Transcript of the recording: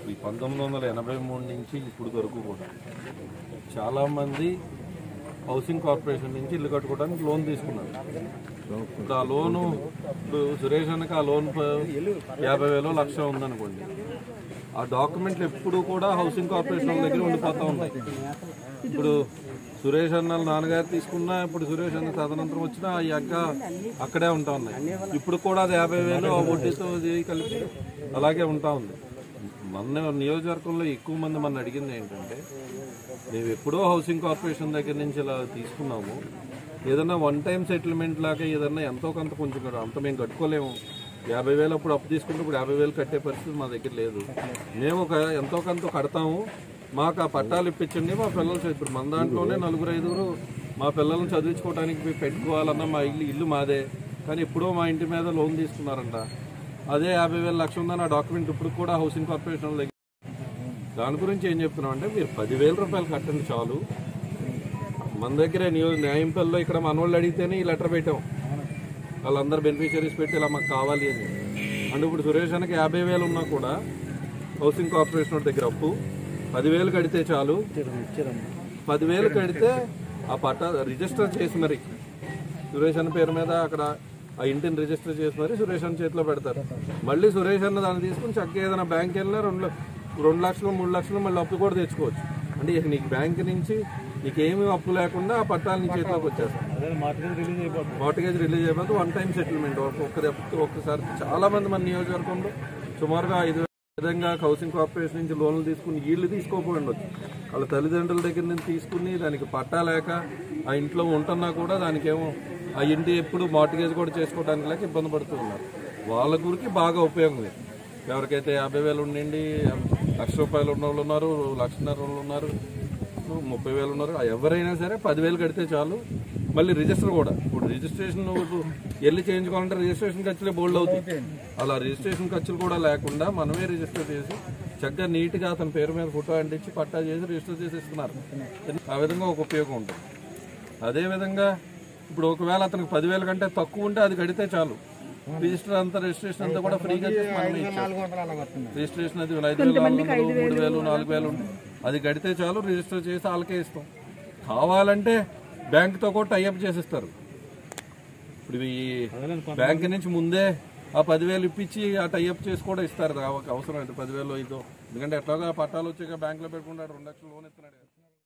ఈ పంతొమ్మిది వందల ఎనభై మూడు నుంచి ఇప్పుడు వరకు కూడా చాలామంది హౌసింగ్ కార్పొరేషన్ నుంచి ఇల్లు కట్టుకోవడానికి లోన్ తీసుకున్నారు ఇప్పుడు ఆ లోను ఇప్పుడు సురేష్ అన్నకి ఆ లోన్ ప- యాభై వేలు లక్ష ఉందనుకోండి ఆ డాక్యుమెంట్లు ఎప్పుడు కూడా హౌసింగ్ కార్పొరేషన్ వాళ్ళ దగ్గర ఉండిపోతూ ఉంటాయి ఇప్పుడు సురేష్ అన్న వాళ్ళ నాన్నగారు తీసుకున్నా ఇప్పుడు సురేష్ అన్న తదనంతరం వచ్చినా ఆ యగ్గ అక్కడే ఉంటా ఉన్నాయి ఇప్పుడు కూడా అది యాభై వేలు ఆ వడ్డీతో ఇది కలిపి అలాగే ఉంటా ఉంది మన నియోజకవర్గంలో ఎక్కువ మంది మన అడిగింది ఏంటంటే మేము ఎప్పుడో హౌసింగ్ కార్పొరేషన్ దగ్గర నుంచి ఇలా తీసుకున్నాము ఏదన్నా వన్ టైం సెటిల్మెంట్ లాగా ఏదన్నా ఎంతో కొంత కొంచెం కదా అంత మేము కట్టుకోలేము యాభై వేలు అప్పుడు అప్పు తీసుకుంటే ఇప్పుడు యాభై వేలు కట్టే పరిస్థితి మా దగ్గర లేదు మేము ఒక ఎంతో కొంత కడతాము మాకు ఆ పట్టాలు ఇప్పించండి మా పిల్లలు చదువు- ఇప్పుడు మన దాంట్లోనే నలుగురు ఐదుగురు మా పిల్లల్ని చదివించుకోవడానికి మేము పెట్టుకోవాలన్న మా ఇల్లు ఇల్లు మాదే కానీ ఎప్పుడో మా ఇంటి మీద లోన్ తీసుకున్నారంట అదే యాభై వేల లక్ష ఉందని ఆ డాక్యుమెంట్ ఇప్పుడు కూడా హౌసింగ్ కార్పొరేషన్ వాళ్ళ దగ్గర దాని గురించి ఏం చెప్తున్నాం అంటే మీరు పదివేల రూపాయలు కట్టండి చాలు మన దగ్గరే న్యూ న్యాయంపల్లిలో ఇక్కడ మనోళ్ళు అడిగితేనే ఈ లెటర్ పెట్టాం వాళ్ళందరూ బెనిఫిషరీస్ పెట్టి ఇలా మాకు కావాలి అని అంటే ఇప్పుడు సురేష్ అన్నకి యాభై వేలు ఉన్నా కూడా హౌసింగ్ కార్పొరేషన్ వాళ్ళ దగ్గర అప్పు పదివేలు కడితే చాలు పదివేలు కడితే ఆ పట్టా రిజిస్టర్ చేసి మరి సురేష్ అన్న పేరు మీద అక్కడ ఆ ఇంటిని రిజిస్టర్ చేసి మరి సురేష్ అన్న చేతిలో పెడతారు మళ్ళీ సురేష్ అన్న దాన్ని తీసుకుని చక్కగా ఏదైనా బ్యాంక్ వెళ్ళినా రెండు ల- రెండు లక్షలు మూడు లక్షలు మళ్ళీ అప్పు కూడా తెచ్చుకోవచ్చు అంటే ఇక నీకు బ్యాంక్ నుంచి నీకేమీ అప్పు లేకుండా ఆ పట్టాలు నీ చేతిలోకి వచ్చేస్తాయి మార్టిగేజ్ రిలీజ్ అయిపోతే వన్ టైం సెటిల్మెంట్ ఒక్క ఒక్కసారి చాలా మంది మన నియోజకవర్గంలో సుమారుగా ఐదు విధంగా హౌసింగ్ కార్పొరేషన్ నుంచి లోన్లు తీసుకుని వీళ్ళు తీసుకోపోయి ఉండొచ్చు వాళ్ళ తల్లిదండ్రుల దగ్గర నుంచి తీసుకుని దానికి పట్టా లేక ఆ ఇంట్లో ఉంటున్నా కూడా దానికేమో ఆ ఇంటి ఎప్పుడు మార్టిగేజ్ కూడా చేసుకోవడానికి లేక ఇబ్బంది పడుతూ ఉన్నారు వాళ్ళ గురికి బాగా ఉపయోగం ఇది ఎవరికైతే యాభై వేలు ఉండండి లక్ష రూపాయలు ఉన్న వాళ్ళు ఉన్నారు లక్షన్నర వాళ్ళు ఉన్నారు ముప్పై వేలు ఉన్నారు ఎవరైనా సరే పదివేలు కడితే చాలు మళ్ళీ రిజిస్టర్ కూడా ఇప్పుడు రిజిస్ట్రేషన్ నువ్వు వెళ్ళి చేయించుకోవాలంటే రిజిస్ట్రేషన్ ఖర్చులే బోల్డ్ అవుతాయి అలా రిజిస్ట్రేషన్ ఖర్చులు కూడా లేకుండా మనమే రిజిస్టర్ చేసి చక్కగా నీట్గా అతని పేరు మీద ఫోటో అంటించి పట్టా చేసి రిజిస్టర్ చేసి ఇస్తున్నారు ఆ విధంగా ఒక ఉపయోగం ఉంటుంది అదే విధంగా ఇప్పుడు ఒకవేళ అతనికి పదివేల కంటే తక్కువ ఉంటే అది కడితే చాలు రిజిస్టర్ అంతా రిజిస్ట్రేషన్ అంతా కూడా ఫ్రీగా చేసి మనమే ఇచ్చాం రిజిస్ట్రేషన్ అది ఐదు వేలు ఆరు వందలు మూడు వేలు నాలుగు వేలు ఉంటుంది అది కడితే చాలు రిజిస్టర్ చేసి వాళ్ళకే ఇస్తాం కావాలంటే బ్యాంక్తో కూడా టైఅప్ చేసిస్తారు ఇప్పుడు ఈ బ్యాంక్ నుంచి ముందే ఆ పదివేలు ఇప్పించి ఆ టైఅప్ చేసి కూడా ఇస్తారు దా- అవసరం అంటే పదివేలు ఐదో ఎందుకంటే ఎట్లాగా పట్టాలు వచ్చాక బ్యాంకులో పెట్టుకుంటాడు రెండు లక్షలు లోన్ ఇస్తున్నాడు కదా.